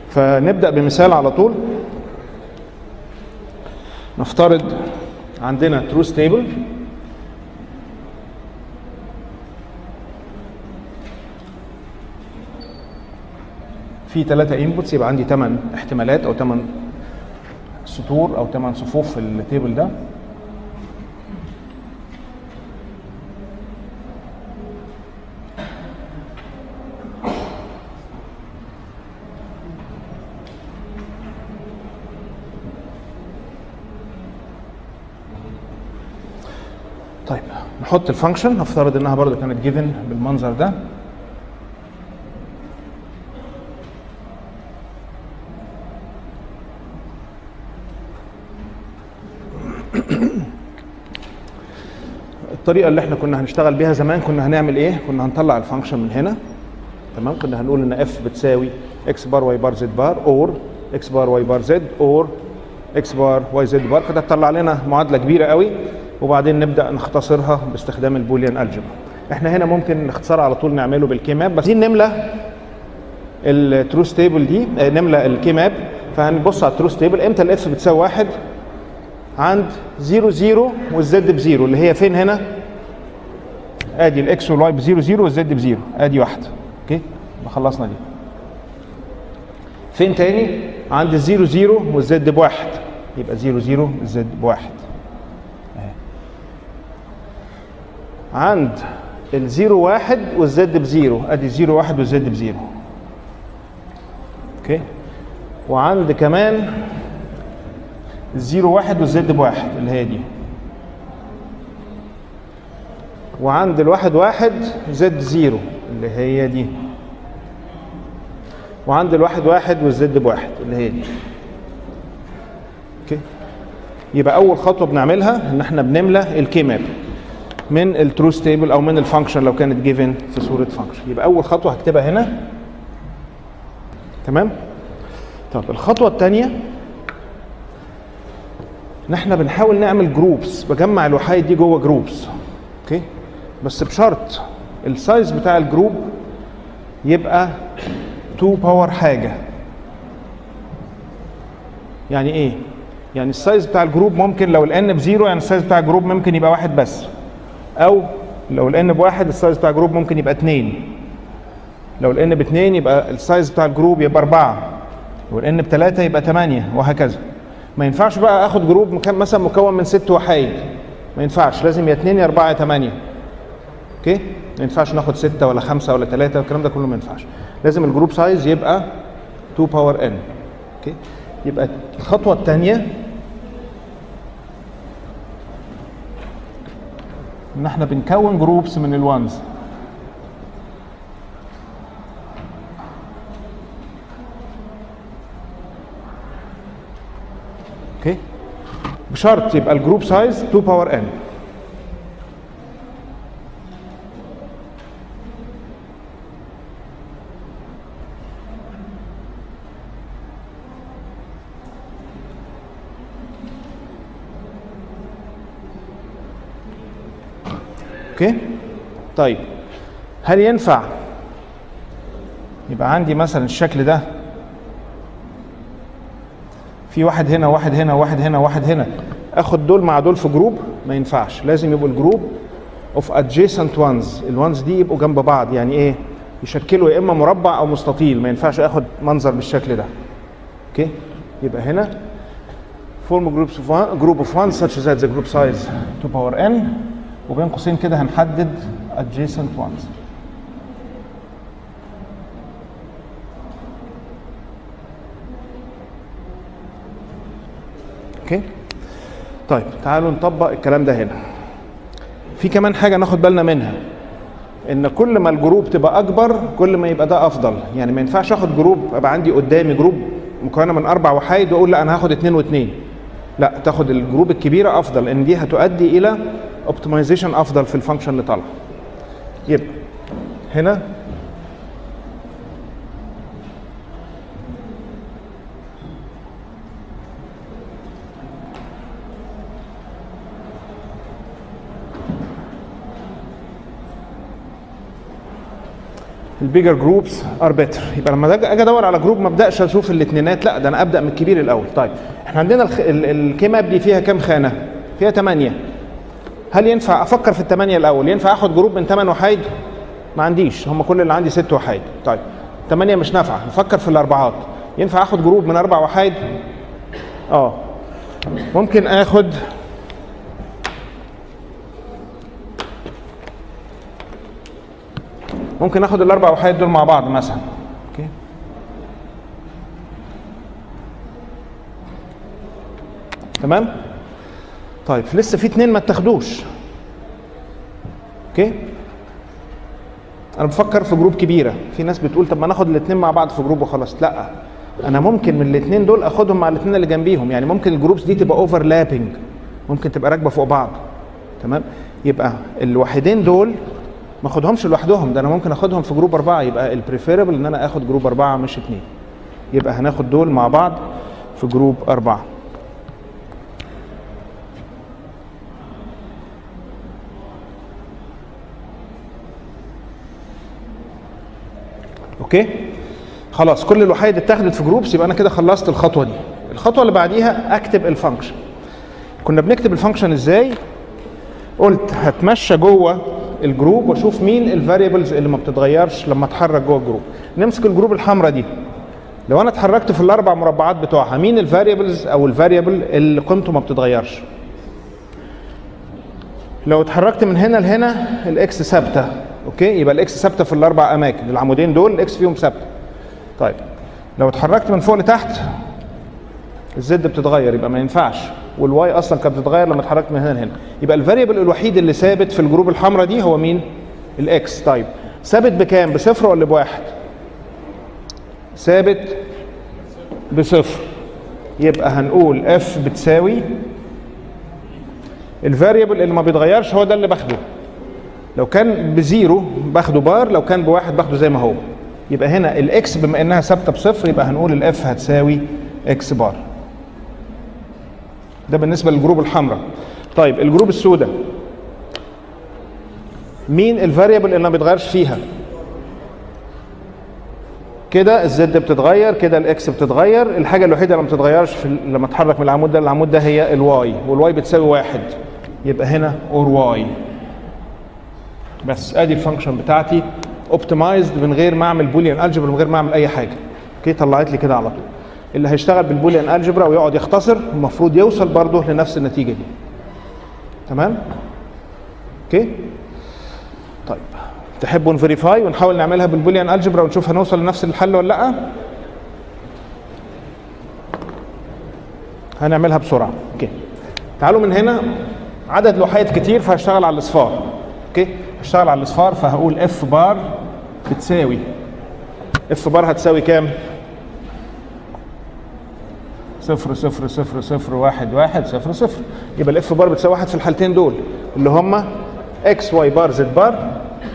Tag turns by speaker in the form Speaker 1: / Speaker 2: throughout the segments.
Speaker 1: فنبدا بمثال على طول نفترض عندنا تروث تيبل في ثلاثة انبوتس يبقى عندي ثمان احتمالات او ثمان سطور او ثمان صفوف في التيبل ده طيب نحط الفانكشن نفترض انها برضو كانت جيفن بالمنظر ده الطريقه اللي احنا كنا هنشتغل بيها زمان كنا هنعمل ايه كنا هنطلع الفانكشن من هنا تمام كنا هنقول ان اف بتساوي اكس بار واي بار زد بار اور اكس بار واي بار زد اور اكس بار واي زد بار كده تطلع لنا معادله كبيره قوي وبعدين نبدا نختصرها باستخدام البوليان الجبر احنا هنا ممكن نختصرها على طول نعمله بالكي ماب بس عايزين نملى التروث تيبل دي آه، نملى الكي ماب فهنبص على التروث تيبل امتى الاف بتساوي واحد عند 0 0 والزد بزيرو اللي هي فين هنا؟ ادي الاكس والواي بزيرو زيرو والزد بزيرو ادي واحده اوكي يبقى خلصنا دي فين تاني؟ عند الزيرو زيرو والزد بواحد يبقى زيرو زيرو الزد بواحد أهي. عند الزيرو واحد والزد بزيرو ادي زيرو واحد والزد بزيرو اوكي وعند كمان الزيرو واحد والزد بواحد اللي هي دي وعند الواحد واحد زد زيرو اللي هي دي وعند الواحد واحد والزد بواحد اللي هي دي اوكي يبقى اول خطوه بنعملها ان احنا بنملى الكي ماب من التروث تيبل او من الفانكشن لو كانت جيفن في صوره فانكشن يبقى اول خطوه هكتبها هنا تمام طب الخطوه الثانيه ان احنا بنحاول نعمل جروبس بجمع الوحايد دي جوه جروبس اوكي بس بشرط السايز بتاع الجروب يبقى 2 باور حاجه يعني ايه يعني السايز بتاع الجروب ممكن لو الان بزيرو يعني السايز بتاع الجروب ممكن يبقى واحد بس او لو الان بواحد السايز بتاع الجروب ممكن يبقى اتنين لو الان باتنين يبقى السايز بتاع الجروب يبقى اربعه لو الان بتلاته يبقى تمانيه وهكذا ما ينفعش بقى اخد جروب مكان مثلا مكون من ست وحايد ما ينفعش لازم يا اتنين يا اربعه يا تمانيه اوكي ما ينفعش ناخد سته ولا خمسه ولا ثلاثه الكلام ده كله ما ينفعش لازم الجروب سايز يبقى 2 باور ان اوكي يبقى الخطوه الثانيه ان احنا بنكون جروبس من الوانز اوكي بشرط يبقى الجروب سايز 2 باور ان اوكي طيب هل ينفع يبقى عندي مثلا الشكل ده في واحد هنا واحد هنا واحد هنا واحد هنا اخد دول مع دول في جروب ما ينفعش لازم يبقوا الجروب اوف adjacent ones الوانز دي يبقوا جنب بعض يعني ايه يشكلوا يا اما مربع او مستطيل ما ينفعش اخد منظر بالشكل ده اوكي يبقى هنا form groups of one, group of one such that the group size 2 power n وبين قوسين كده هنحدد adjacent ones اوكي طيب تعالوا نطبق الكلام ده هنا في كمان حاجه ناخد بالنا منها ان كل ما الجروب تبقى اكبر كل ما يبقى ده افضل يعني ما ينفعش اخد جروب ابقى عندي قدامي جروب مكونه من اربع وحايد واقول لا انا هاخد اتنين واتنين لا تاخد الجروب الكبيره افضل لان دي هتؤدي الى اوبتمايزيشن افضل في الفانكشن اللي طالعه يبقى هنا البيجر جروبس ار بيتر يبقى لما اجي أجي ادور على جروب ما ابداش اشوف الاثنينات لا ده انا ابدا من الكبير الاول طيب احنا عندنا الخ... ال- الكي ماب دي فيها كام خانه فيها 8 هل ينفع افكر في الثمانيه الاول ينفع اخد جروب من 8 وحيد ما عنديش هم كل اللي عندي ست وحيد طيب 8 مش نافعه نفكر في الاربعات ينفع اخد جروب من اربع وحيد اه ممكن اخد ممكن اخد الاربع وحيد دول مع بعض مثلا اوكي تمام طيب لسه في اتنين ما اتاخدوش اوكي انا بفكر في جروب كبيره في ناس بتقول طب ما ناخد الاثنين مع بعض في جروب وخلاص لا انا ممكن من الاثنين دول اخدهم مع الاثنين اللي جنبيهم يعني ممكن الجروبس دي تبقى اوفرلابنج ممكن تبقى راكبه فوق بعض تمام يبقى الوحيدين دول ما اخدهمش لوحدهم ده انا ممكن اخدهم في جروب اربعه يبقى البريفيربل ان انا اخد جروب اربعه مش اثنين يبقى هناخد دول مع بعض في جروب اربعه اوكي خلاص كل الوحيد اتاخدت في جروبس يبقى انا كده خلصت الخطوه دي الخطوه اللي بعديها اكتب الفانكشن كنا بنكتب الفانكشن ازاي قلت هتمشى جوه الجروب واشوف مين الفاريبلز اللي ما بتتغيرش لما اتحرك جوه الجروب نمسك الجروب الحمراء دي لو انا اتحركت في الاربع مربعات بتوعها مين الفاريبلز او الفاريبل اللي قيمته ما بتتغيرش لو اتحركت من هنا لهنا الاكس ثابته اوكي يبقى الاكس ثابته في الاربع اماكن العمودين دول الاكس فيهم ثابته طيب لو اتحركت من فوق لتحت الزد بتتغير يبقى ما ينفعش والواي اصلا كانت بتتغير لما اتحركت من هنا لهنا يبقى الفاريبل الوحيد اللي ثابت في الجروب الحمراء دي هو مين الاكس طيب ثابت بكام بصفر ولا بواحد ثابت بصفر يبقى هنقول اف بتساوي الفاريبل اللي ما بيتغيرش هو ده اللي باخده لو كان بزيرو باخده بار لو كان بواحد باخده زي ما هو يبقى هنا الاكس بما انها ثابته بصفر يبقى هنقول الاف هتساوي اكس بار ده بالنسبه للجروب الحمراء طيب الجروب السوداء مين الفاريبل اللي ما بيتغيرش فيها كده الزد بتتغير كده الاكس بتتغير الحاجه الوحيده اللي ما بتتغيرش في ال- لما اتحرك من العمود ده للعمود ده هي الواي والواي بتساوي واحد يبقى هنا اور واي بس ادي الفانكشن بتاعتي اوبتمايزد من غير ما اعمل بوليان الجبر من غير ما اعمل اي حاجه اوكي طلعت لي كده على طول اللي هيشتغل بالبوليان الجبرا ويقعد يختصر المفروض يوصل برضه لنفس النتيجه دي تمام اوكي طيب تحبوا نفيريفاي ونحاول نعملها بالبوليان الجبرا ونشوف هنوصل لنفس الحل ولا لا هنعملها بسرعه اوكي تعالوا من هنا عدد لوحات كتير فهشتغل على الاصفار اوكي هشتغل على الاصفار فهقول اف بار بتساوي اف بار هتساوي كام صفر صفر صفر صفر واحد واحد صفر صفر يبقى الاف بار بتساوي واحد في الحالتين دول اللي هما اكس واي بار زد بار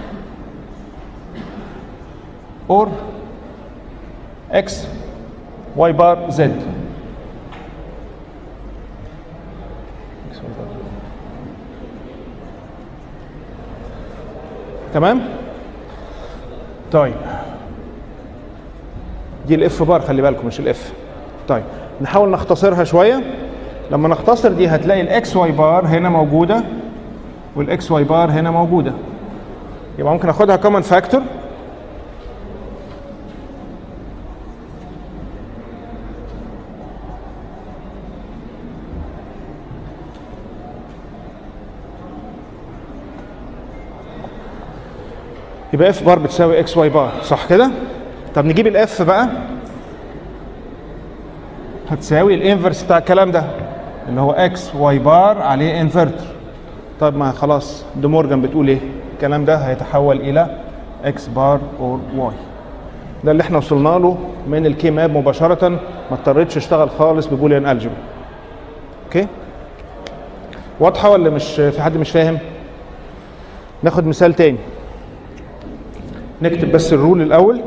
Speaker 1: اور اكس واي بار زد تمام طيب دي الاف بار خلي بالكم مش الاف طيب نحاول نختصرها شويه لما نختصر دي هتلاقي الاكس واي بار هنا موجوده والاكس واي بار هنا موجوده يبقى ممكن اخدها كومن فاكتور يبقى اف بار بتساوي اكس واي بار صح كده طب نجيب الاف بقى هتساوي الانفرس بتاع الكلام ده اللي هو اكس واي بار عليه انفرتر طب ما خلاص دي مورجان بتقول ايه الكلام ده هيتحول الى اكس بار اور واي ده اللي احنا وصلنا له من الكي ماب مباشره ما اضطريتش اشتغل خالص ببوليان الجبر اوكي واضحه ولا مش في حد مش فاهم ناخد مثال تاني نكتب بس الرول الاول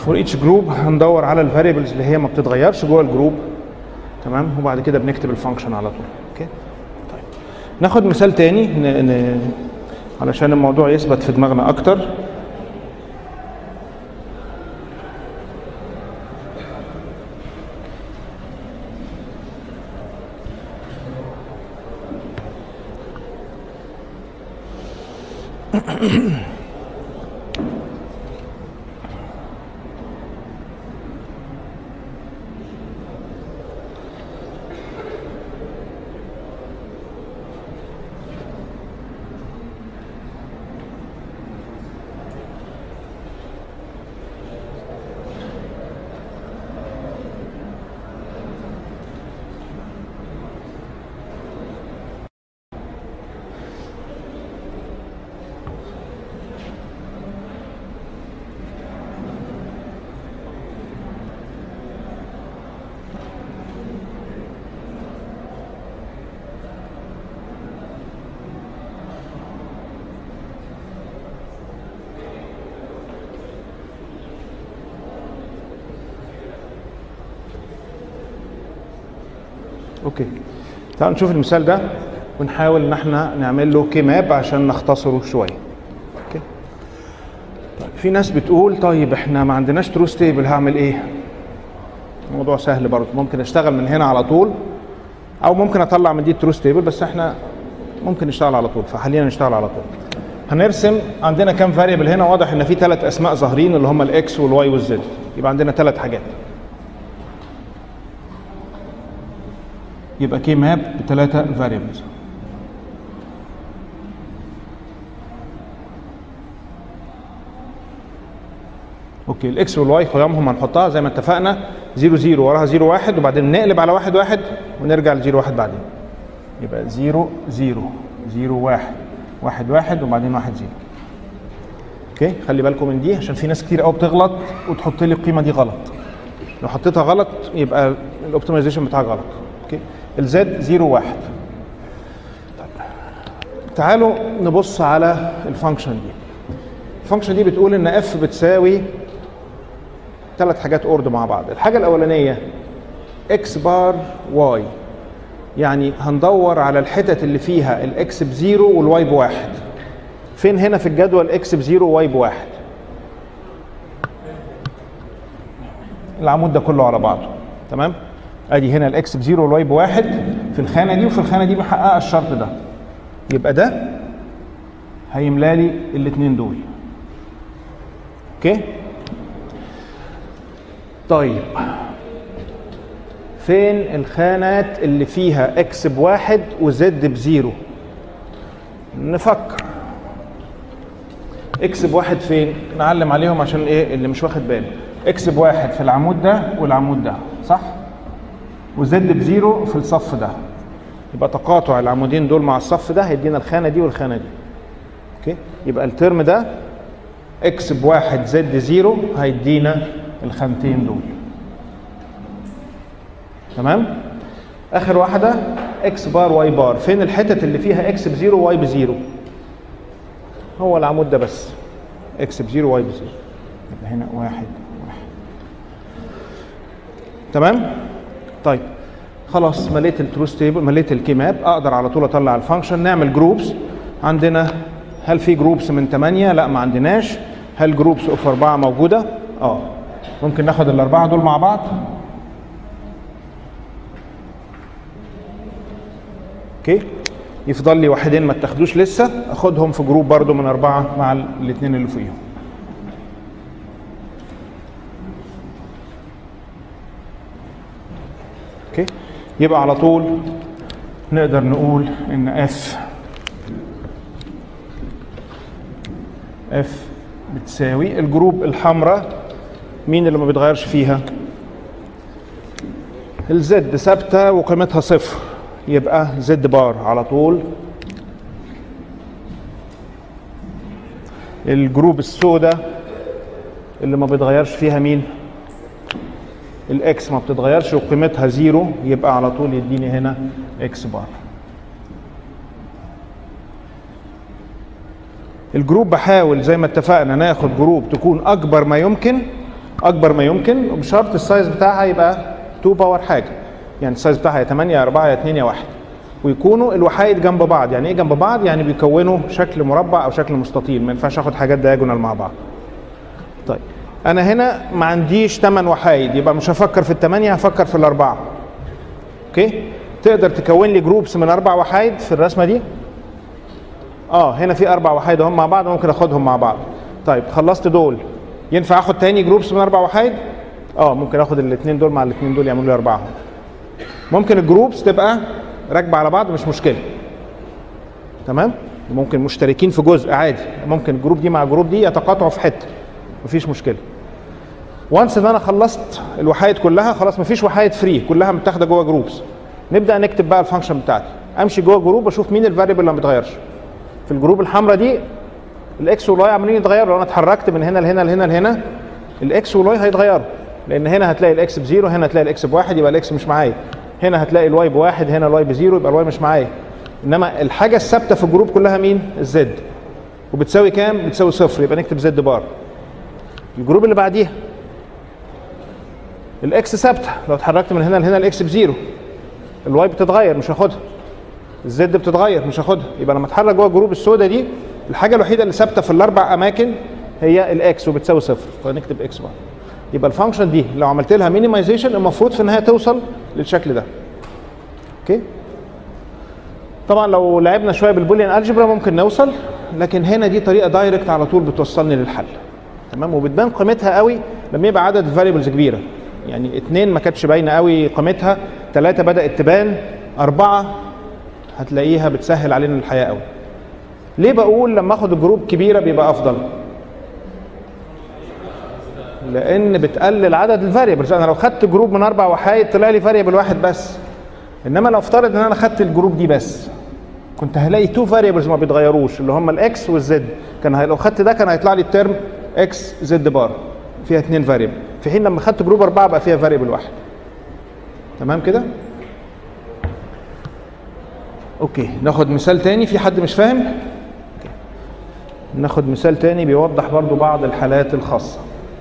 Speaker 1: فور ايتش جروب هندور على الفاريبلز اللي هي ما بتتغيرش جوه الجروب تمام وبعد كده بنكتب الفانكشن على طول اوكي طيب ناخد مثال تاني ن... ن... علشان الموضوع يثبت في دماغنا اكتر اوكي تعالوا نشوف المثال ده ونحاول ان احنا نعمل له كي ماب عشان نختصره شويه اوكي طيب في ناس بتقول طيب احنا ما عندناش ترو ستيبل هعمل ايه الموضوع سهل برضه ممكن اشتغل من هنا على طول او ممكن اطلع من دي ترو ستيبل بس احنا ممكن نشتغل على طول فخلينا نشتغل على طول هنرسم عندنا كام فاريبل هنا واضح ان في ثلاث اسماء ظاهرين اللي هم الاكس والواي والزد يبقى عندنا ثلاث حاجات يبقى كي ماب بثلاثة فاريبلز اوكي الاكس والواي قيمهم هنحطها زي ما اتفقنا 0 0 وراها 0 1 وبعدين نقلب على 1 1 ونرجع ل 0 1 بعدين يبقى 0 0 0 1 1 1 وبعدين 1 0 اوكي خلي بالكم من دي عشان في ناس كتير قوي بتغلط وتحط لي القيمه دي غلط لو حطيتها غلط يبقى الاوبتمايزيشن بتاعك غلط اوكي الزد 0 1 طيب. تعالوا نبص على الفانكشن دي الفانكشن دي بتقول ان اف بتساوي ثلاث حاجات اورد مع بعض الحاجه الاولانيه اكس بار واي يعني هندور على الحتت اللي فيها الاكس بزيرو والواي بواحد فين هنا في الجدول اكس بزيرو وواي بواحد العمود ده كله على بعضه تمام ادي هنا الاكس بزيرو والواي بواحد في الخانه دي وفي الخانه دي محققه الشرط ده يبقى ده هيملى لي الاثنين دول اوكي طيب فين الخانات اللي فيها اكس بواحد وزد بزيرو نفكر اكس بواحد فين نعلم عليهم عشان ايه اللي مش واخد باله اكس بواحد في العمود ده والعمود ده صح وزد بزيرو في الصف ده يبقى تقاطع العمودين دول مع الصف ده هيدينا الخانه دي والخانه دي اوكي يبقى الترم ده اكس بواحد زد زيرو هيدينا الخانتين دول تمام اخر واحده اكس بار واي بار فين الحتت اللي فيها اكس بزيرو واي بزيرو هو العمود ده بس اكس بزيرو واي بزيرو يبقى هنا واحد واحد تمام طيب خلاص مليت التروس تيبل مليت الكي ماب اقدر على طول اطلع الفانكشن نعمل جروبس عندنا هل في جروبس من 8 لا ما عندناش هل جروبس اوف 4 موجوده اه ممكن ناخد الاربعه دول مع بعض اوكي يفضل لي واحدين ما اتاخدوش لسه اخدهم في جروب برضو من اربعه مع الاثنين اللي فوقيهم اوكي يبقى على طول نقدر نقول ان اف اف بتساوي الجروب الحمراء مين اللي ما بيتغيرش فيها الزد ثابته وقيمتها صفر يبقى زد بار على طول الجروب السوداء اللي ما بيتغيرش فيها مين الاكس ما بتتغيرش وقيمتها زيرو يبقى على طول يديني هنا اكس بار الجروب بحاول زي ما اتفقنا ناخد جروب تكون اكبر ما يمكن اكبر ما يمكن وبشرط السايز بتاعها يبقى 2 باور حاجه يعني السايز بتاعها يا 8 يا 4 يا 2 يا 1 ويكونوا الوحايد جنب بعض يعني ايه جنب بعض يعني بيكونوا شكل مربع او شكل مستطيل ما ينفعش اخد حاجات دايجونال مع بعض طيب انا هنا ما عنديش 8 وحايد يبقى مش هفكر في الثمانيه هفكر في الاربعه اوكي تقدر تكون لي جروبس من اربع وحايد في الرسمه دي اه هنا في اربع وحايد هم مع بعض ممكن اخدهم مع بعض طيب خلصت دول ينفع اخد تاني جروبس من اربع وحايد اه ممكن اخد الاثنين دول مع الاثنين دول يعملوا لي اربعه ممكن الجروبس تبقى راكبه على بعض مش مشكله تمام ممكن مشتركين في جزء عادي ممكن الجروب دي مع الجروب دي يتقاطعوا في حته مفيش مشكله وانس ان انا خلصت الوحايد كلها خلاص مفيش وحايد فري كلها متاخده جوه جروبس نبدا نكتب بقى الفانكشن بتاعتي امشي جوه جروب اشوف مين الفاريبل اللي ما بيتغيرش في الجروب الحمراء دي الاكس والواي عمالين يتغيروا لو انا اتحركت من هنا لهنا لهنا لهنا الاكس والواي هيتغيروا لان هنا هتلاقي الاكس بزيرو هنا هتلاقي الاكس بواحد يبقى الاكس مش معايا هنا هتلاقي الواي بواحد هنا الواي بزيرو يبقى الواي مش معايا انما الحاجه الثابته في الجروب كلها مين الزد وبتساوي كام بتساوي صفر يبقى نكتب زد بار الجروب اللي بعديها الاكس ثابته لو اتحركت من هنا لهنا الاكس بزيرو الواي بتتغير مش هاخدها الزد بتتغير مش هاخدها يبقى لما اتحرك جوه الجروب السوداء دي الحاجه الوحيده اللي ثابته في الاربع اماكن هي الاكس وبتساوي صفر فنكتب اكس بار يبقى الفانكشن دي لو عملت لها مينيمايزيشن المفروض في النهايه توصل للشكل ده اوكي طبعا لو لعبنا شويه بالبوليان الجبرا ممكن نوصل لكن هنا دي طريقه دايركت على طول بتوصلني للحل تمام وبتبان قيمتها قوي لما يبقى عدد الفاريبلز كبيره يعني اتنين ما كانتش باينه قوي قيمتها ثلاثه بدات تبان اربعه هتلاقيها بتسهل علينا الحياه قوي ليه بقول لما اخد جروب كبيره بيبقى افضل لان بتقلل عدد الفاريبلز انا لو خدت جروب من اربع وحايد طلع لي فاريبل واحد بس انما لو افترض ان انا خدت الجروب دي بس كنت هلاقي تو فاريبلز ما بيتغيروش اللي هم الاكس والزد كان هي- لو خدت ده كان هيطلع لي الترم اكس زد بار فيها اثنين فاريبل في حين لما خدت جروب اربعه بقى فيها فاريبل واحد تمام كده اوكي ناخد مثال تاني في حد مش فاهم أوكي. ناخد مثال تاني بيوضح برضو بعض الحالات الخاصه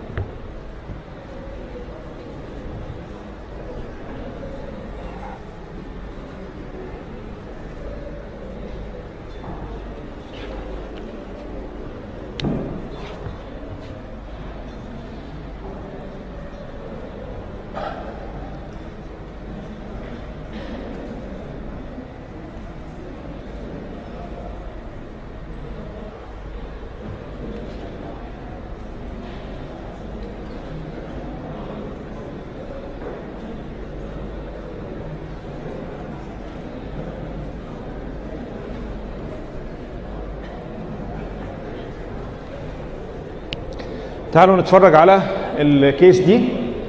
Speaker 1: تعالوا نتفرج على الكيس دي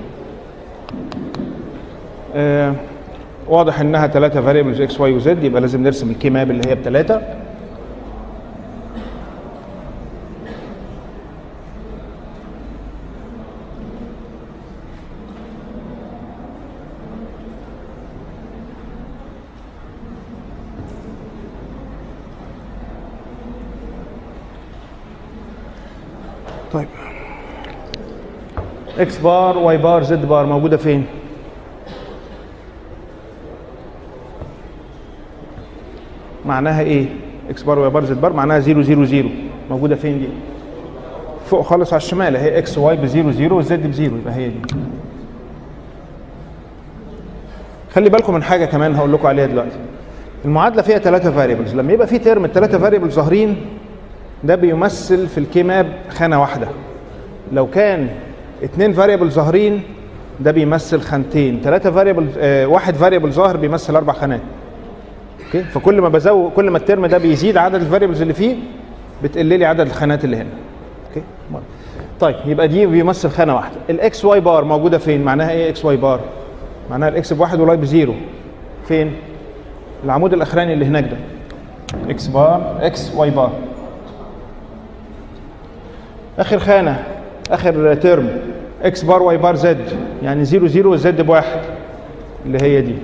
Speaker 1: آه واضح انها ثلاثة فاريبلز اكس واي وزد يبقى لازم نرسم الكي ماب اللي هي بثلاثة طيب اكس بار واي بار زد بار موجودة فين؟ معناها ايه؟ اكس بار واي بار زد بار معناها 0 0 0 موجودة فين دي؟ فوق خالص على الشمال هي اكس واي ب 0 0 والزد ب 0 يبقى هي دي. خلي بالكم من حاجة كمان هقول لكم عليها دلوقتي. المعادلة فيها ثلاثة فاريبلز، لما يبقى في ترم الثلاثة فاريبلز ظاهرين ده بيمثل في الكي ماب خانة واحدة. لو كان اثنين فاريبل ظاهرين ده بيمثل خانتين ثلاثة فاريبل آه واحد فاريبل ظاهر بيمثل أربع خانات. اوكي فكل ما بزود كل ما الترم ده بيزيد عدد الفاريبلز اللي فيه بتقل لي عدد الخانات اللي هنا. اوكي طيب يبقى دي بيمثل خانة واحدة. الاكس واي بار موجودة فين؟ معناها ايه اكس واي بار؟ معناها الاكس بواحد والواي بزيرو. فين؟ العمود الاخراني اللي هناك ده. اكس بار اكس واي بار. اخر خانه اخر ترم اكس بار واي بار زد يعني 0 0 والزد بواحد اللي هي دي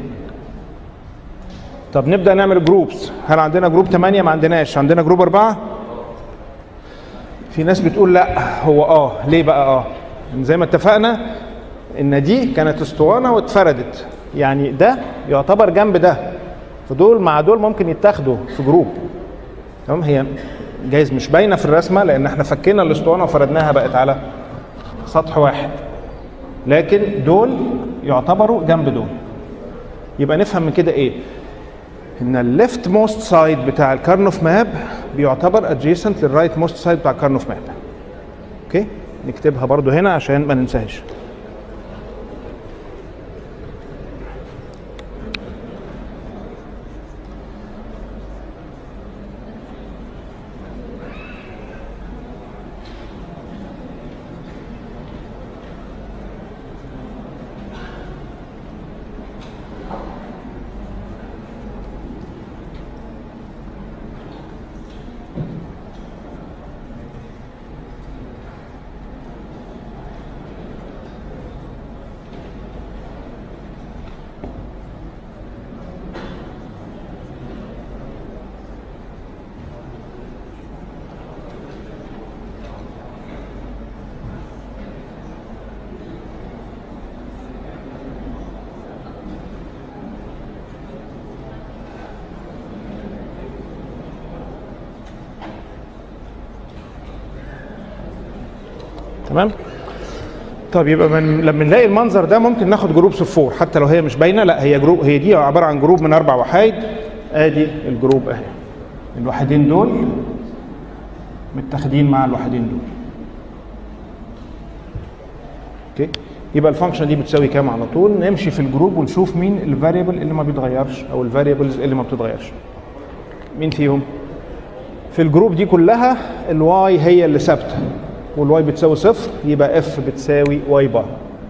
Speaker 1: طب نبدا نعمل جروبس هل عندنا جروب 8 ما عندناش عندنا جروب 4 في ناس بتقول لا هو اه ليه بقى اه زي ما اتفقنا ان دي كانت اسطوانه واتفردت يعني ده يعتبر جنب ده فدول مع دول ممكن يتاخدوا في جروب تمام هي جايز مش باينه في الرسمه لان احنا فكينا الاسطوانه وفردناها بقت على سطح واحد لكن دول يعتبروا جنب دول يبقى نفهم من كده ايه ان الليفت موست سايد بتاع الكارنوف ماب بيعتبر ادجيسنت للرايت موست سايد بتاع الكارنوف ماب اوكي نكتبها برضو هنا عشان ما ننساهاش تمام طب يبقى من لما نلاقي المنظر ده ممكن ناخد جروب صفور حتى لو هي مش باينه لا هي جروب هي دي عباره عن جروب من اربع وحايد ادي الجروب اهي الوحيدين دول متاخدين مع الوحيدين دول اوكي يبقى الفانكشن دي بتساوي كام على طول نمشي في الجروب ونشوف مين الفاريبل اللي ما بيتغيرش او الفاريبلز اللي ما بتتغيرش مين فيهم في الجروب دي كلها الواي هي اللي ثابته والواي بتساوي صفر يبقى اف بتساوي واي بار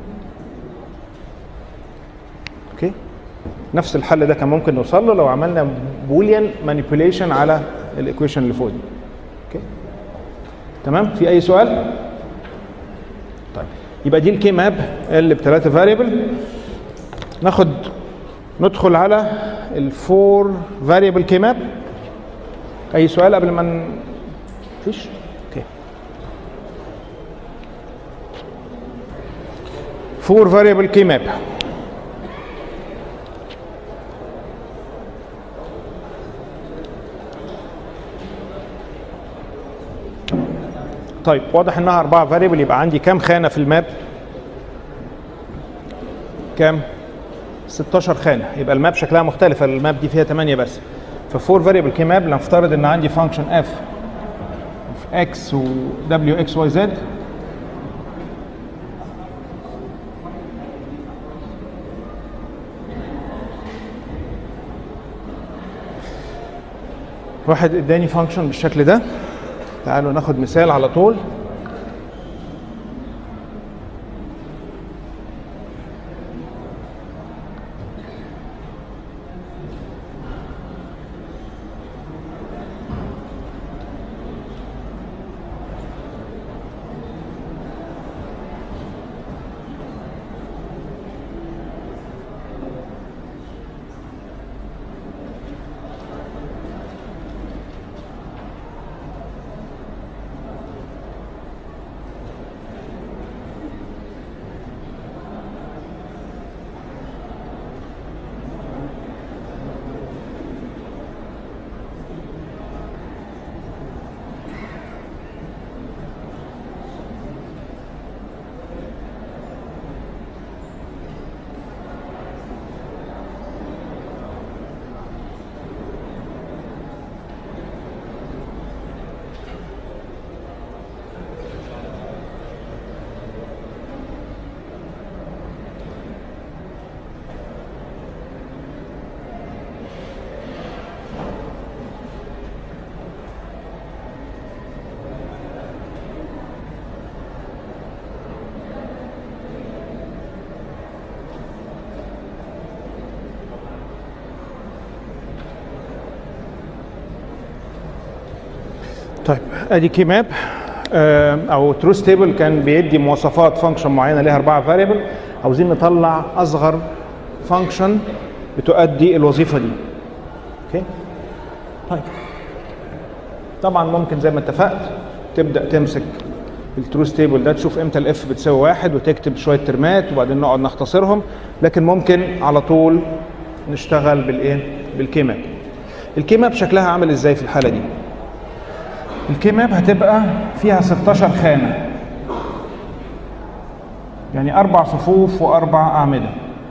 Speaker 1: اوكي نفس الحل ده كان ممكن نوصل له لو عملنا بوليان مانيبيوليشن على الايكويشن اللي فوق دي اوكي تمام في اي سؤال طيب يبقى دي الكي ماب اللي بثلاثه فاريبل ناخد ندخل على الفور فاريبل كي ماب اي سؤال قبل ما ن... فيش اوكي فور فاريبل كي ماب طيب واضح انها اربعه فاريبل يبقى عندي كام خانه في الماب كام 16 خانه يبقى الماب شكلها مختلفه الماب دي فيها 8 بس ففور فاريبل كي ماب نفترض ان عندي فانكشن اف اكس و دبليو اكس واي زد واحد اداني فانكشن بالشكل ده تعالوا ناخد مثال على طول طيب ادي كي ماب او تروث تيبل كان بيدي مواصفات فانكشن معينه ليها اربعه فاريبل عاوزين نطلع اصغر فانكشن بتؤدي الوظيفه دي اوكي طيب طبعا ممكن زي ما اتفقت تبدا تمسك التروث تيبل ده تشوف امتى الاف بتساوي واحد وتكتب شويه ترمات وبعدين نقعد نختصرهم لكن ممكن على طول نشتغل بالايه بالكي ماب الكي ماب شكلها عامل ازاي في الحاله دي الكي ماب هتبقى فيها 16 خانه يعني اربع صفوف واربع اعمده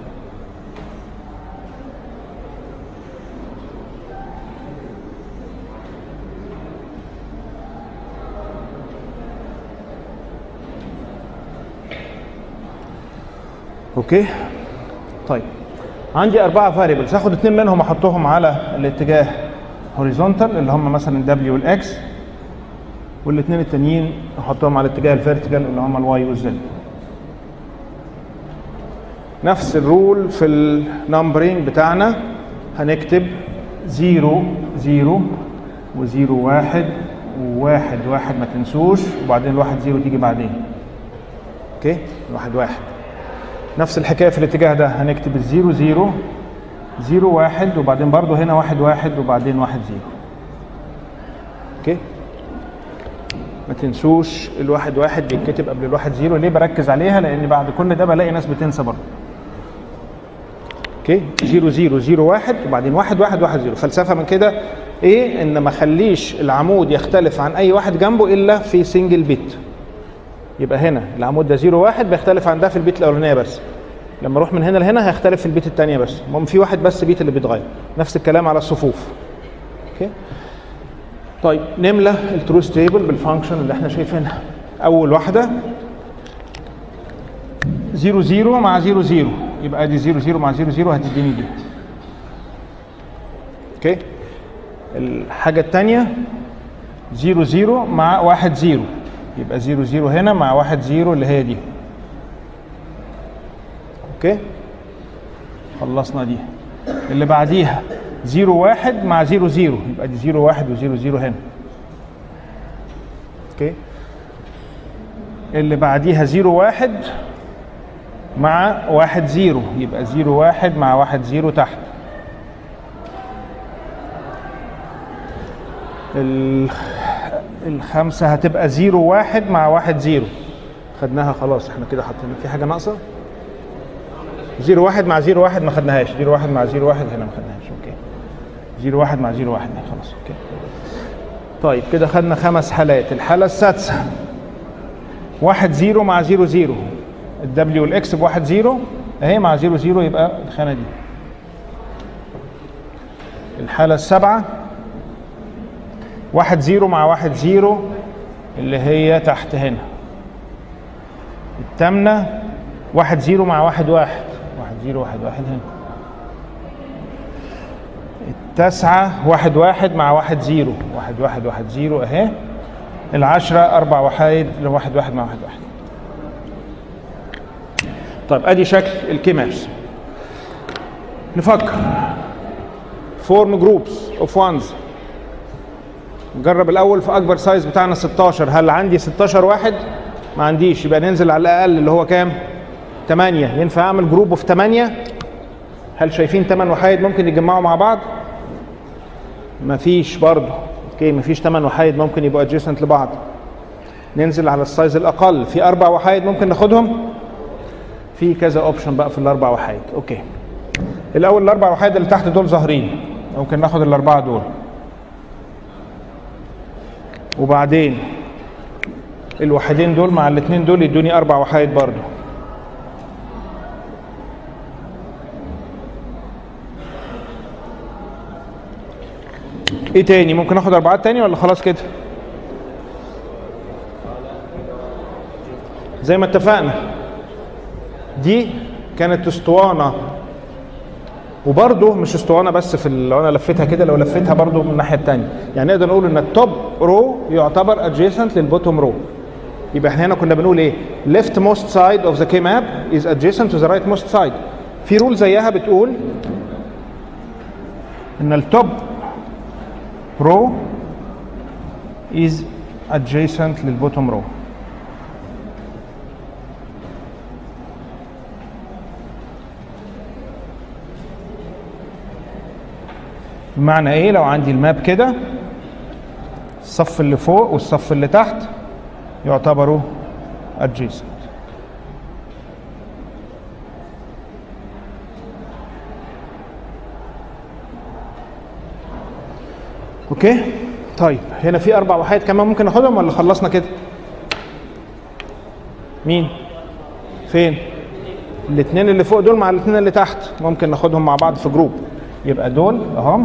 Speaker 1: اوكي طيب عندي اربعه فاريبلز هاخد اثنين منهم احطهم على الاتجاه هوريزونتال اللي هم مثلا الدبليو والاكس والاثنين التانيين احطهم على الاتجاه الفيرتيكال اللي هم الواي والزد نفس الرول في النمبرينج بتاعنا هنكتب 0 0 و0 1 وواحد واحد ما تنسوش وبعدين الواحد زيرو تيجي بعدين اوكي واحد واحد نفس الحكايه في الاتجاه ده هنكتب الزيرو زيرو زيرو واحد وبعدين برضو هنا واحد واحد وبعدين واحد زيرو اوكي ما تنسوش الواحد واحد بيتكتب قبل الواحد زيرو ليه بركز عليها لان بعد كل ده بلاقي ناس بتنسى برضه اوكي زيرو زيرو زيرو واحد وبعدين واحد واحد واحد زيرو فلسفه من كده ايه ان ما اخليش العمود يختلف عن اي واحد جنبه الا في سنجل بيت يبقى هنا العمود ده زيرو واحد بيختلف عن ده في البيت الاولانيه بس لما اروح من هنا لهنا هيختلف في البيت الثانيه بس المهم في واحد بس بيت اللي بيتغير نفس الكلام على الصفوف اوكي طيب نملى التروث تيبل بالفانكشن اللي احنا شايفينها اول واحده 0 0 مع 0 0 يبقى دي 0 0 مع 0 0 هتديني دي اوكي الحاجه الثانيه 0 0 مع 1 0 يبقى 0 0 هنا مع 1 0 اللي هي دي اوكي خلصنا دي اللي بعديها 0 1 مع 0 0 يبقى دي 0 1 و0 0 هنا اوكي اللي بعديها 0 1 مع 1 0 يبقى 0 1 مع 1 0 تحت ال- الخمسة هتبقى 0 1 مع 1 0 خدناها خلاص احنا كده حاطين في حاجة ناقصة 0 1 مع 0 1 ما خدناهاش 0 1 مع 0 1 هنا ما خدناهاش اوكي 0 1 مع 0 1 خلاص اوكي طيب كده خدنا خمس حالات الحالة السادسة 1 0 مع 0 0 الدبليو والاكس ب 1 0 اهي مع 0 0 يبقى الخانة دي الحالة السابعة واحد زيرو مع واحد زيرو اللي هي تحت هنا التامنة واحد زيرو مع واحد واحد واحد زيرو واحد واحد هنا التاسعة واحد واحد مع واحد زيرو واحد واحد واحد زيرو اهي العشرة أربع وحايد لواحد واحد مع واحد واحد طيب ادي شكل الكيماس نفكر فورم جروبس اوف وانز نجرب الاول في اكبر سايز بتاعنا 16 هل عندي 16 واحد ما عنديش يبقى ننزل على الاقل اللي هو كام 8 ينفع اعمل جروب اوف 8 هل شايفين 8 وحايد ممكن يتجمعوا مع بعض مفيش برضه اوكي مفيش 8 وحايد ممكن يبقوا ادجيسنت لبعض ننزل على السايز الاقل في اربع وحايد ممكن ناخدهم في كذا اوبشن بقى في الاربع وحايد اوكي الاول الاربع وحايد اللي تحت دول ظاهرين ممكن ناخد الاربعه دول وبعدين الوحيدين دول مع الاثنين دول يدوني اربع وحايد برضو ايه تاني ممكن اخد اربعات تاني ولا خلاص كده زي ما اتفقنا دي كانت اسطوانه وبرضه مش اسطوانه بس في ال- لو انا لفيتها كده لو لفيتها برضه من الناحيه الثانيه يعني نقدر نقول ان التوب رو يعتبر adjacent للبوتوم رو يبقى احنا هنا كنا بنقول ايه left most side of the K map is adjacent to the right most side في رول زيها بتقول ان التوب رو is adjacent للبوتوم رو بمعنى ايه لو عندي الماب كده الصف اللي فوق والصف اللي تحت يعتبروا adjacent اوكي طيب هنا في اربع وحيد كمان ممكن ناخدهم ولا خلصنا كده مين فين الاثنين اللي فوق دول مع الاثنين اللي تحت ممكن ناخدهم مع بعض في جروب يبقى دول اهم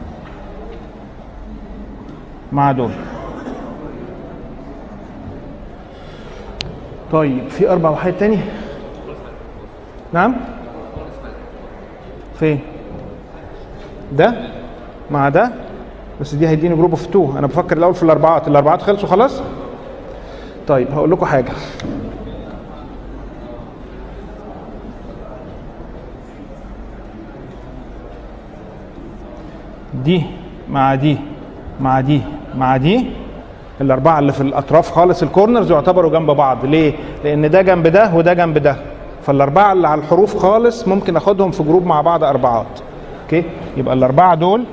Speaker 1: مع دول طيب في اربع وحيد تاني نعم فين ده مع ده بس دي هيديني جروب اوف 2 انا بفكر الاول في الاربعات الاربعات خلصوا خلاص طيب هقول لكم حاجه دي مع دي مع دي مع دي الاربعه اللي في الاطراف خالص الكورنرز يعتبروا جنب بعض ليه لان ده جنب ده وده جنب ده فالاربعه اللي على الحروف خالص ممكن اخدهم في جروب مع بعض اربعات اوكي يبقى الاربعه دول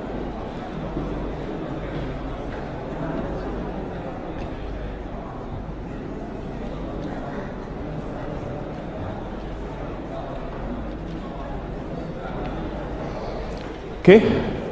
Speaker 1: اوكي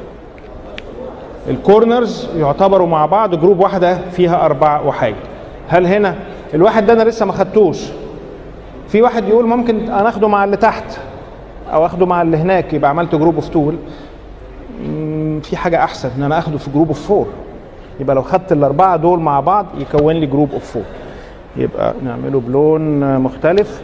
Speaker 1: الكورنرز يعتبروا مع بعض جروب واحده فيها اربع وحيد هل هنا الواحد ده انا لسه ما خدتوش في واحد يقول ممكن انا اخده مع اللي تحت او اخده مع اللي هناك يبقى عملت جروب اوف تول في حاجه احسن ان انا اخده في جروب اوف فور يبقى لو خدت الاربعه دول مع بعض يكون لي جروب اوف فور يبقى نعمله بلون مختلف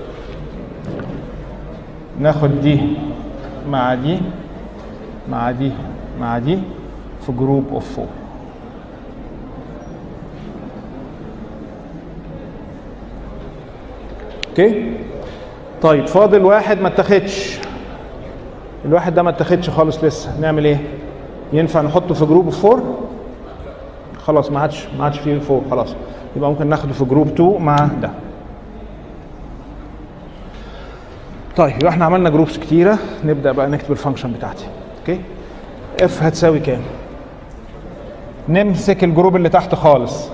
Speaker 1: ناخد دي مع دي مع دي مع دي في جروب اوف فور اوكي طيب فاضل واحد ما اتاخدش الواحد ده ما اتاخدش خالص لسه نعمل ايه ينفع نحطه في جروب اوف فور خلاص ما عادش ما عادش فيه فور خلاص يبقى ممكن ناخده في جروب 2 مع ده طيب يبقى احنا عملنا جروبس كتيره نبدا بقى نكتب الفانكشن بتاعتي اوكي اف هتساوي كام نمسك الجروب اللي تحت خالص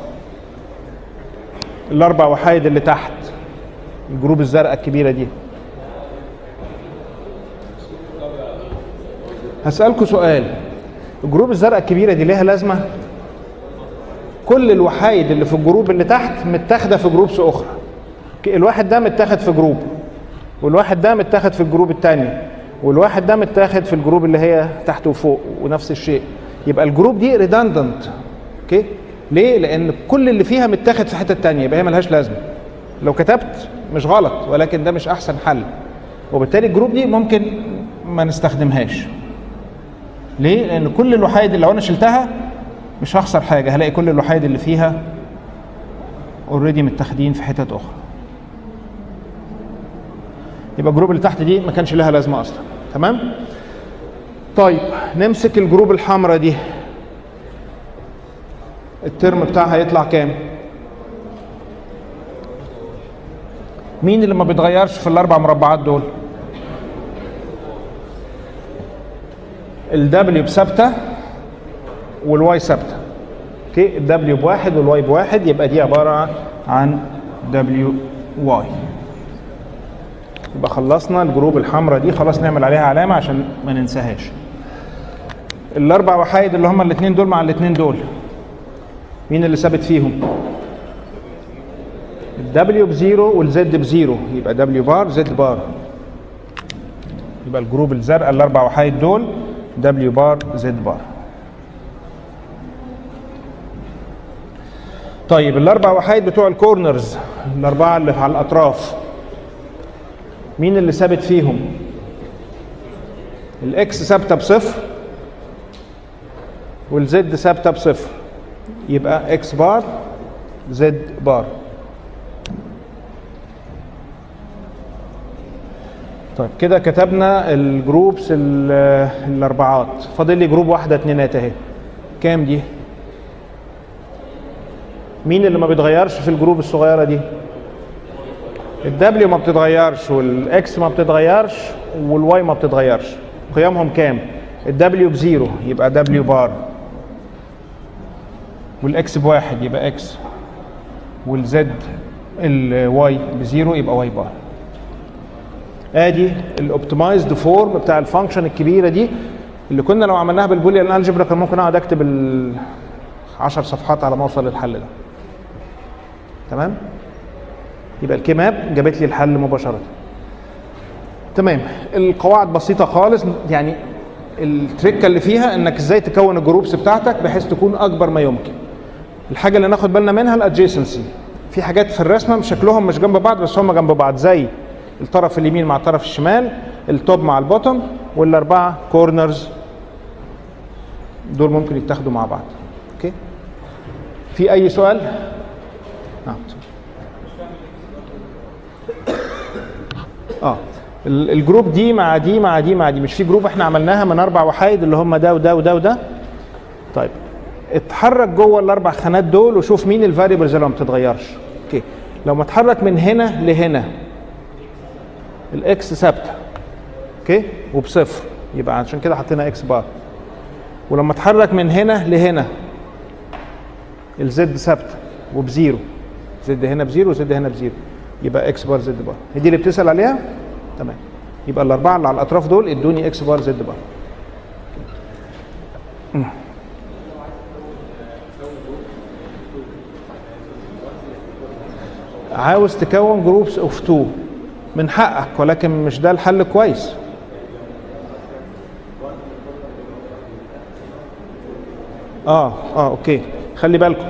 Speaker 1: الاربع وحايد اللي تحت الجروب الزرقاء الكبيره دي هسألكوا سؤال الجروب الزرقاء الكبيره دي ليها لازمه كل الوحايد اللي في الجروب اللي تحت متاخده في جروبس اخرى الواحد ده متاخد في جروب والواحد ده متاخد في الجروب الثاني والواحد ده متاخد في الجروب اللي هي تحت وفوق ونفس الشيء يبقى الجروب دي ريدندنت اوكي ليه لان كل اللي فيها متاخد في حته تانية يبقى هي ملهاش لازمه لو كتبت مش غلط ولكن ده مش احسن حل وبالتالي الجروب دي ممكن ما نستخدمهاش ليه لان كل الوحايد اللي لو انا شلتها مش هخسر حاجه هلاقي كل الوحايد اللي فيها اوريدي متاخدين في حتت اخرى يبقى الجروب اللي تحت دي ما كانش لها لازمه اصلا تمام طيب نمسك الجروب الحمراء دي الترم بتاعها يطلع كام مين اللي ما بيتغيرش في الاربع مربعات دول الدبليو بثابته والواي ثابته اوكي الدبليو بواحد والواي بواحد يبقى دي عباره عن دبليو واي يبقى خلصنا الجروب الحمراء دي خلاص نعمل عليها علامه عشان ما ننساهاش الاربع وحايد اللي هم الاثنين دول مع الاثنين دول مين اللي ثابت فيهم الدبليو بزيرو والزد بزيرو يبقى دبليو بار زد بار يبقى الجروب الزرقاء الاربع وحايد دول دبليو بار زد بار طيب الاربع وحايد بتوع الكورنرز الاربعه اللي على الاطراف مين اللي ثابت فيهم الاكس ثابته بصفر والزد ثابته بصفر يبقى اكس بار زد بار طيب كده كتبنا الجروبس الاربعات فاضل لي جروب واحده اتنينات اهي كام دي مين اللي ما بيتغيرش في الجروب الصغيره دي الدبليو ما بتتغيرش والاكس ما بتتغيرش والواي ما بتتغيرش قيمهم كام الدبليو بزيرو يبقى دبليو بار والاكس بواحد يبقى اكس والزد الواي بزيرو يبقى واي بار ادي الاوبتمايزد فورم بتاع الفانكشن الكبيره دي اللي كنا لو عملناها بالبوليان الجبرا كان ممكن اقعد اكتب ال 10 صفحات على ما اوصل للحل ده تمام يبقى الكي ماب جابت لي الحل مباشره تمام القواعد بسيطه خالص يعني التريكه اللي فيها انك ازاي تكون الجروبس بتاعتك بحيث تكون اكبر ما يمكن الحاجه اللي ناخد بالنا منها الادجيسنسي في حاجات في الرسمه مش شكلهم مش جنب بعض بس هم جنب بعض زي الطرف اليمين مع الطرف الشمال التوب مع البوتوم والاربعه كورنرز دول ممكن يتاخدوا مع بعض اوكي في اي سؤال اه اه ال- الجروب دي مع دي مع دي مع دي مش في جروب احنا عملناها من اربع وحايد اللي هم ده وده وده وده طيب اتحرك جوه الاربع خانات دول وشوف مين الفاريبلز اللي ما بتتغيرش اوكي لو ما اتحرك من هنا لهنا الاكس ثابته اوكي وبصفر يبقى عشان كده حطينا اكس بار ولما اتحرك من هنا لهنا الزد ثابته وبزيرو زد هنا بزيرو وزد هنا بزيرو يبقى اكس بار زد بار هي دي اللي بتسال عليها تمام يبقى الاربعه اللي على الاطراف دول ادوني اكس بار زد بار مم. عاوز تكون جروبس اوف 2 من حقك ولكن مش ده الحل كويس اه اه اوكي خلي بالكم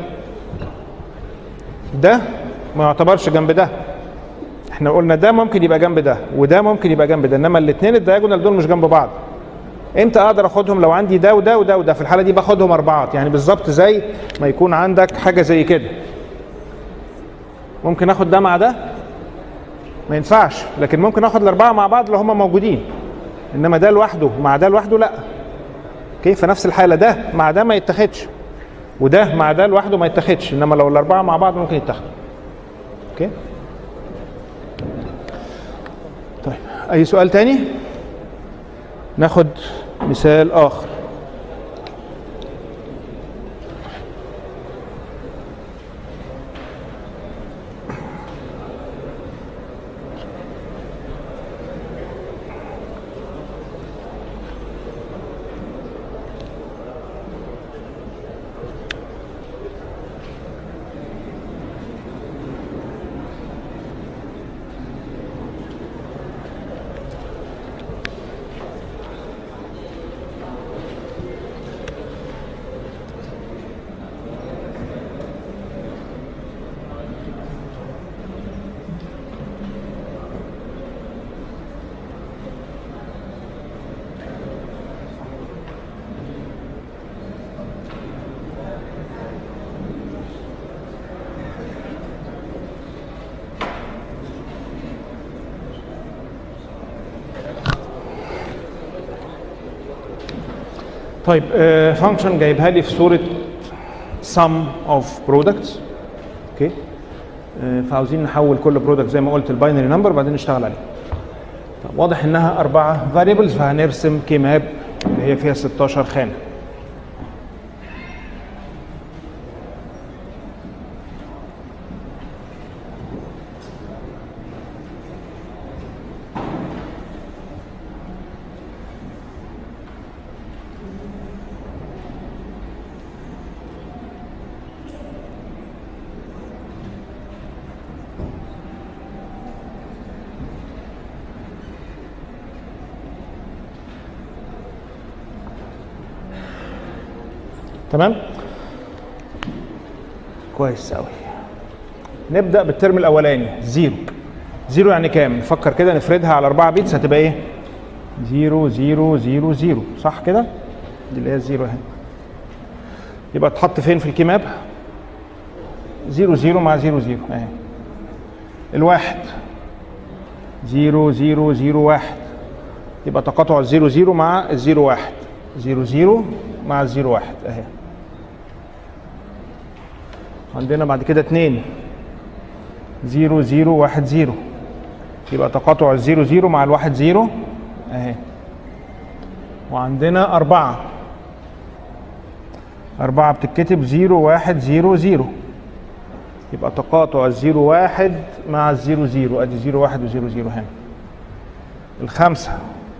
Speaker 1: ده ما يعتبرش جنب ده احنا قلنا ده ممكن يبقى جنب ده وده ممكن يبقى جنب ده انما الاثنين الدايجونال دول مش جنب بعض امتى اقدر اخدهم لو عندي ده وده وده وده في الحاله دي باخدهم اربعات يعني بالظبط زي ما يكون عندك حاجه زي كده ممكن اخد ده مع ده ما ينفعش لكن ممكن اخد الاربعه مع بعض لو هم موجودين انما ده لوحده مع ده لوحده لا اوكي في نفس الحاله ده مع ده ما يتاخدش وده مع ده لوحده ما يتاخدش انما لو الاربعه مع بعض ممكن يتاخدوا اوكي طيب اي سؤال تاني ناخد مثال اخر طيب فانكشن جايبها لي في صوره sum of products اوكي آه، فعاوزين نحول كل برودكت زي ما قلت الباينري نمبر وبعدين نشتغل عليه طب واضح انها اربعه فاريبلز فهنرسم كي ماب اللي هي فيها 16 خانه تمام كويس قوي نبدا بالترم الاولاني زيرو زيرو يعني كام نفكر كده نفردها على 4 بيتس هتبقى ايه زيرو زيرو زيرو زيرو صح كده دي اللي هي الزيرو اهي يبقى تحط فين في الكيماب زيرو زيرو مع زيرو زيرو اهي الواحد زيرو زيرو زيرو واحد يبقى تقاطع الزيرو زيرو مع الزيرو واحد زيرو زيرو مع الزيرو واحد اهي عندنا بعد كده اتنين زيرو زيرو واحد زيرو يبقى تقاطع الزيرو زيرو مع الواحد زيرو اهي وعندنا أربعة أربعة بتتكتب زيرو واحد زيرو زيرو يبقى تقاطع الزيرو واحد مع الزيرو زيرو ادي زيرو واحد وزيرو زيرو هنا الخمسة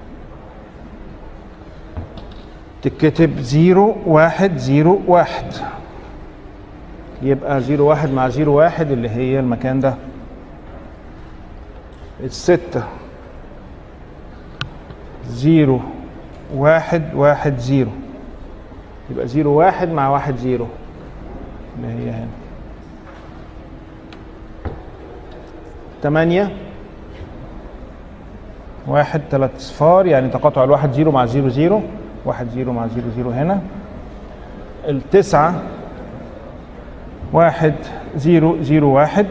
Speaker 1: تتكتب زيرو واحد زيرو واحد يبقى زيرو واحد مع زيرو واحد اللي هي المكان ده الستة زيرو واحد واحد زيرو يبقى زيرو واحد مع واحد زيرو اللي هي هنا تمانية واحد تلات صفار يعني تقاطع الواحد زيرو مع زيرو زيرو واحد زيرو مع زيرو زيرو هنا التسعة واحد زيرو زيرو واحد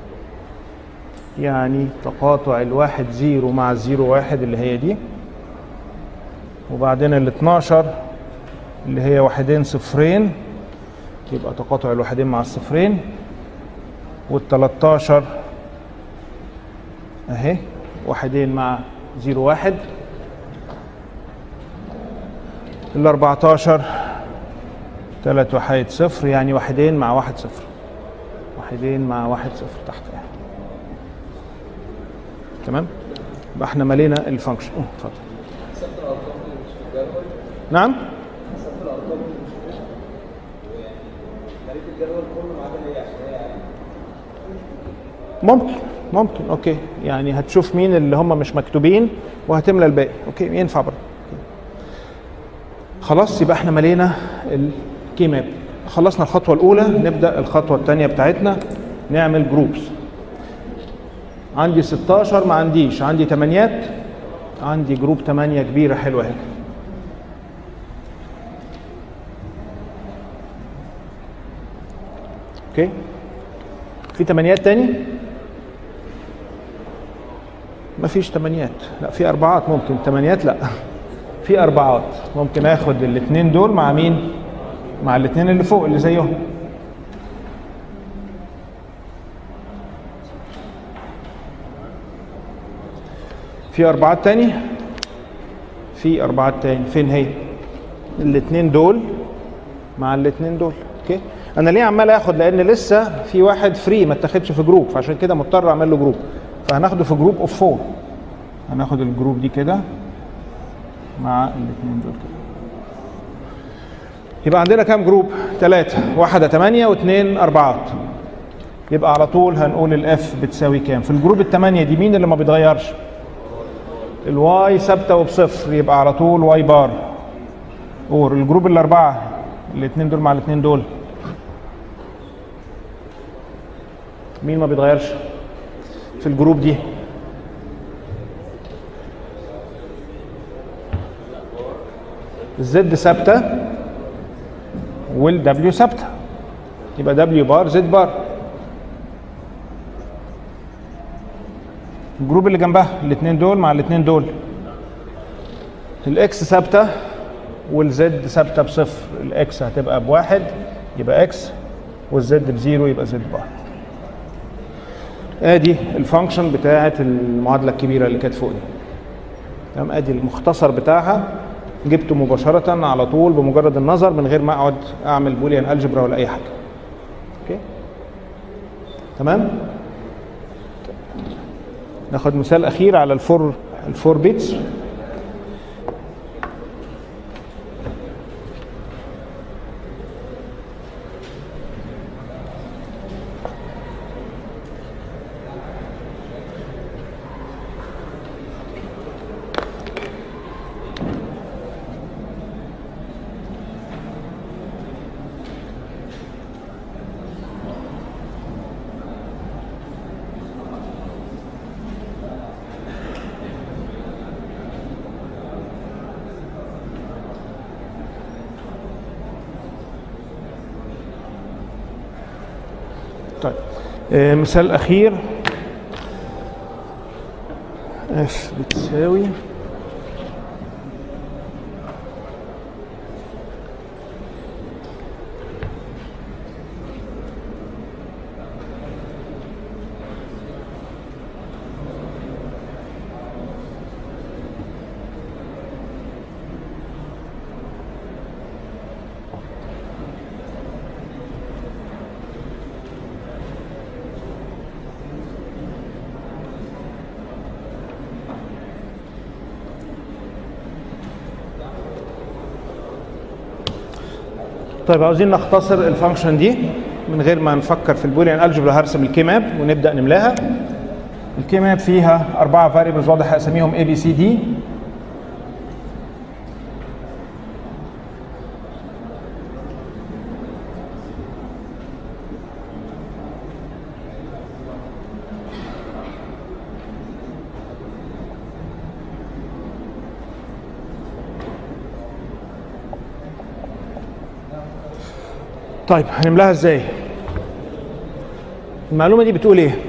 Speaker 1: يعني تقاطع الواحد زيرو مع الزيرو واحد اللي هي دي وبعدين ال 12 اللي هي واحدين صفرين يبقى تقاطع الواحدين مع الصفرين وال 13 اهي واحدين مع زيرو واحد ال 14 تلات وحيد صفر يعني واحدين مع واحد صفر واحدين مع واحد صفر تحت يعني. تمام يبقى احنا ملينا الفانكشن اه اتفضل نعم ممكن ممكن اوكي يعني هتشوف مين اللي هم مش مكتوبين وهتملى الباقي اوكي ينفع برضه خلاص يبقى احنا ملينا الكي ماب خلصنا الخطوه الاولى نبدا الخطوه الثانيه بتاعتنا نعمل جروبس عندي 16 ما عنديش عندي تمانيات عندي جروب 8 كبيره حلوه هنا اوكي في تمانيات تاني مفيش تمانيات لا في اربعات ممكن تمانيات لا في اربعات ممكن اخد الاثنين دول مع مين مع الاثنين اللي فوق اللي زيهم في اربعات تاني في اربعات تاني فين هي الاثنين دول مع الاثنين دول اوكي انا ليه عمال اخد لان لسه في واحد فري ما اتاخدش في جروب فعشان كده مضطر اعمل له جروب فهناخده في جروب اوف فور هناخد الجروب دي كده مع الاثنين دول كده يبقى عندنا كام جروب؟ ثلاثة واحدة ثمانية واثنين أربعات يبقى على طول هنقول الاف بتساوي كام؟ في الجروب الثمانية دي مين اللي ما بيتغيرش؟ الواي ثابتة وبصفر يبقى على طول واي بار اور الجروب الأربعة الاثنين دول مع الاثنين دول مين ما بيتغيرش؟ في الجروب دي الزد ثابته والدبليو ثابته يبقى دبليو بار زد بار الجروب اللي جنبها الاثنين دول مع الاثنين دول الاكس ثابته والزد ثابته بصفر الاكس هتبقى بواحد يبقى اكس والزد بزيرو يبقى زد بار ادي الفانكشن بتاعه المعادله الكبيره اللي كانت فوق دي تمام ادي المختصر بتاعها جبته مباشرة على طول بمجرد النظر من غير ما اقعد اعمل بوليان الجبرا ولا اي حاجة. اوكي؟ تمام؟ ناخد مثال اخير على الفور الفور بيتس طيب آه، مثال اخير اف بتساوي طيب عاوزين نختصر الفانكشن دي من غير ما نفكر في البوليان الجبرا هرسم الكي ماب ونبدا نملاها الكي ماب فيها اربعه فاريبلز واضح اساميهم اي بي سي دي طيب هنملاها ازاي؟ المعلومه دي بتقول ايه؟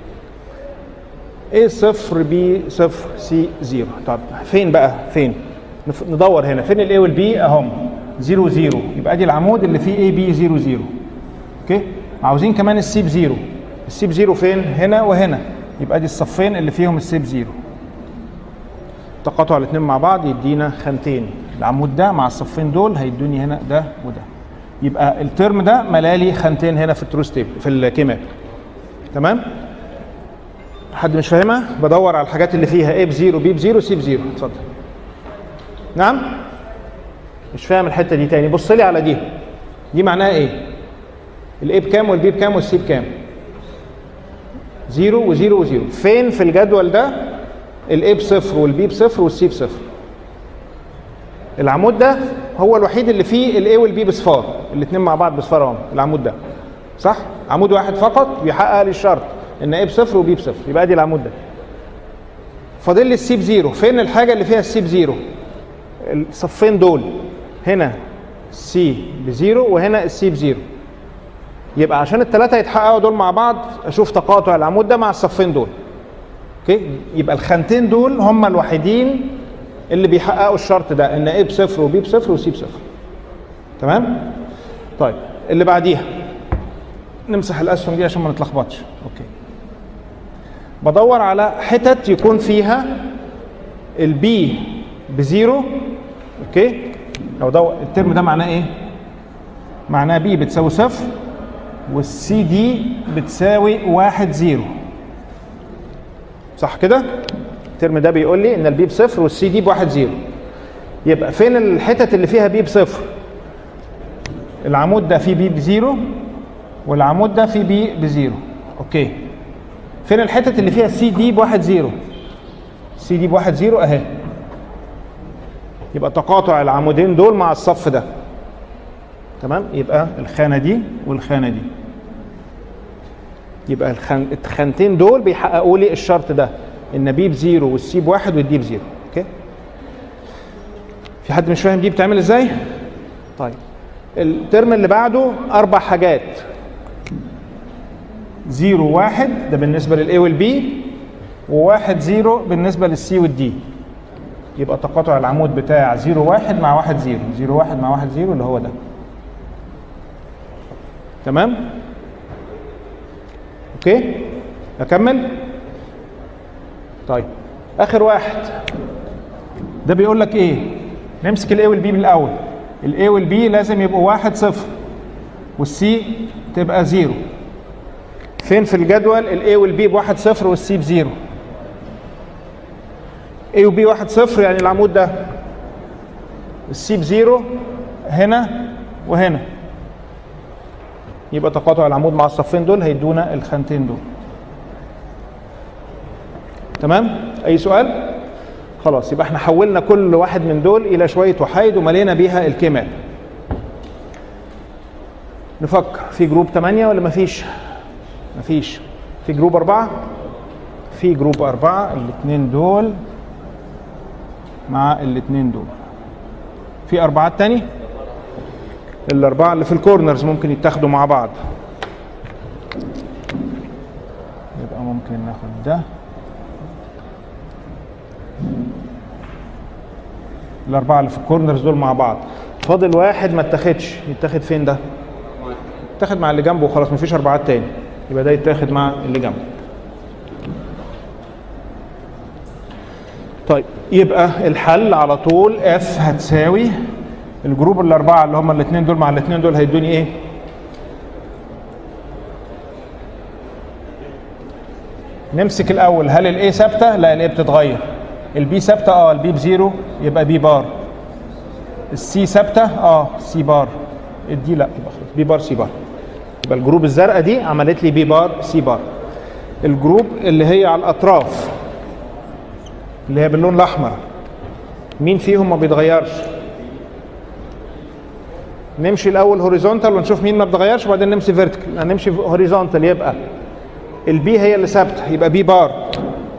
Speaker 1: A صفر B صفر C زيرو طب فين بقى؟ فين؟ نف- ندور هنا فين ال A وال B اهم زيرو زيرو يبقى دي العمود اللي فيه A B زيرو زيرو اوكي؟ عاوزين كمان السي بزيرو السي بزيرو فين؟ هنا وهنا يبقى دي الصفين اللي فيهم السي بزيرو تقاطع الاثنين مع بعض يدينا خانتين العمود ده مع الصفين دول هيدوني هنا ده وده يبقى الترم ده ملالي خانتين هنا في التروس تيبل في الكيماب تمام حد مش فاهمها بدور على الحاجات اللي فيها A بزيرو B بزيرو C بزيرو اتفضل نعم مش فاهم الحته دي تاني بص لي على دي دي معناها ايه الاي بكام والبي بكام والسي بكام زيرو وزيرو وزيرو فين في الجدول ده الاي بصفر والبي بصفر والسي بصفر العمود ده هو الوحيد اللي فيه الاي والبي بصفار الاثنين مع بعض بصفار اهم العمود ده صح عمود واحد فقط بيحقق لي الشرط ان ايه بصفر وبي بصفر يبقى ادي العمود ده فاضل لي السي بزيرو فين الحاجه اللي فيها السي بزيرو الصفين دول هنا سي بزيرو وهنا السي بزيرو يبقى عشان الثلاثه يتحققوا دول مع بعض اشوف تقاطع العمود ده مع الصفين دول اوكي يبقى الخانتين دول هم الوحيدين اللي بيحققوا الشرط ده ان ايه بصفر وبي بصفر وسي بصفر تمام طيب اللي بعديها نمسح الاسهم دي عشان ما نتلخبطش اوكي بدور على حتت يكون فيها البي بزيرو اوكي لو ده الترم ده معناه ايه معناه بي بتساوي صفر والسي دي بتساوي واحد زيرو صح كده الترم ده بيقول لي ان البي بصفر والسي دي بواحد زيرو يبقى فين الحتت اللي فيها بي بصفر العمود ده فيه بي بزيرو والعمود ده فيه بي بزيرو اوكي فين الحتت اللي فيها سي دي بواحد زيرو سي دي بواحد زيرو اهي يبقى تقاطع العمودين دول مع الصف ده تمام يبقى الخانه دي والخانه دي يبقى الخان... الخانتين دول بيحققوا لي الشرط ده ان بي بزيرو والسي بواحد والدي بزيرو اوكي في حد مش فاهم دي بتعمل ازاي طيب الترم اللي بعده اربع حاجات زيرو واحد ده بالنسبه للاي والبي وواحد زيرو بالنسبه للسي والدي يبقى تقاطع العمود بتاع زيرو واحد مع واحد زيرو زيرو واحد مع واحد زيرو اللي هو ده تمام اوكي اكمل طيب اخر واحد ده بيقول لك ايه نمسك الاي والبي من الاول الاي والبي لازم يبقوا واحد صفر والسي تبقى زيرو فين في الجدول الاي والبي بواحد صفر والسي بزيرو اي وبي واحد صفر يعني العمود ده السي بزيرو هنا وهنا يبقى تقاطع العمود مع الصفين دول هيدونا الخانتين دول تمام اي سؤال خلاص يبقى احنا حولنا كل واحد من دول الى شويه وحايد وملينا بيها الكيمات نفكر في جروب 8 ولا مفيش مفيش في جروب أربعة في جروب أربعة الاثنين دول مع الاثنين دول في أربعات تاني الأربعة اللي في الكورنرز ممكن يتاخدوا مع بعض يبقى ممكن ناخد ده الأربعة اللي في الكورنرز دول مع بعض فاضل واحد ما اتاخدش يتاخد فين ده؟ يتاخد مع اللي جنبه وخلاص مفيش أربعات تاني يبقى ده يتاخد مع اللي جنبه طيب يبقى الحل على طول اف هتساوي الجروب الاربعه اللي هم الاثنين دول مع الاثنين دول هيدوني ايه؟ نمسك الاول هل الاي ثابته؟ لا الاي بتتغير. البي ثابته؟ اه البي بزيرو يبقى بي بار. السي ثابته؟ اه سي بار. الدي لا يبقى خلاص بي بار سي بار يبقى الجروب الزرقاء دي عملت لي بي بار سي بار الجروب اللي هي على الاطراف اللي هي باللون الاحمر مين فيهم ما بيتغيرش نمشي الاول هوريزونتال ونشوف مين ما بيتغيرش وبعدين نمشي فيرتيكال هنمشي هوريزونتال يبقى البي هي اللي ثابته يبقى بي بار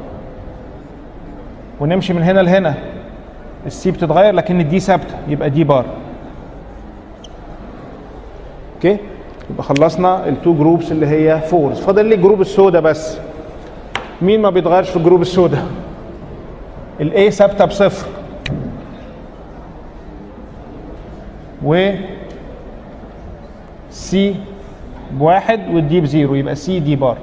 Speaker 1: ونمشي من هنا لهنا السي بتتغير لكن الدي ثابته يبقى دي بار اوكي يبقى خلصنا التو جروبس اللي هي فورز فاضل لي الجروب السوداء بس مين ما بيتغيرش في الجروب السوداء الاي ثابته بصفر و سي بواحد والدي بزيرو يبقى سي دي بار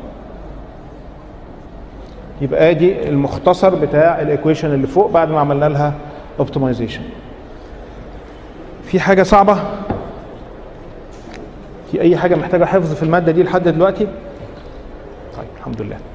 Speaker 1: يبقى ادي المختصر بتاع الايكويشن اللي فوق بعد ما عملنا لها اوبتمايزيشن في حاجه صعبه في اي حاجه محتاجه حفظ في الماده دي لحد دلوقتي طيب الحمد لله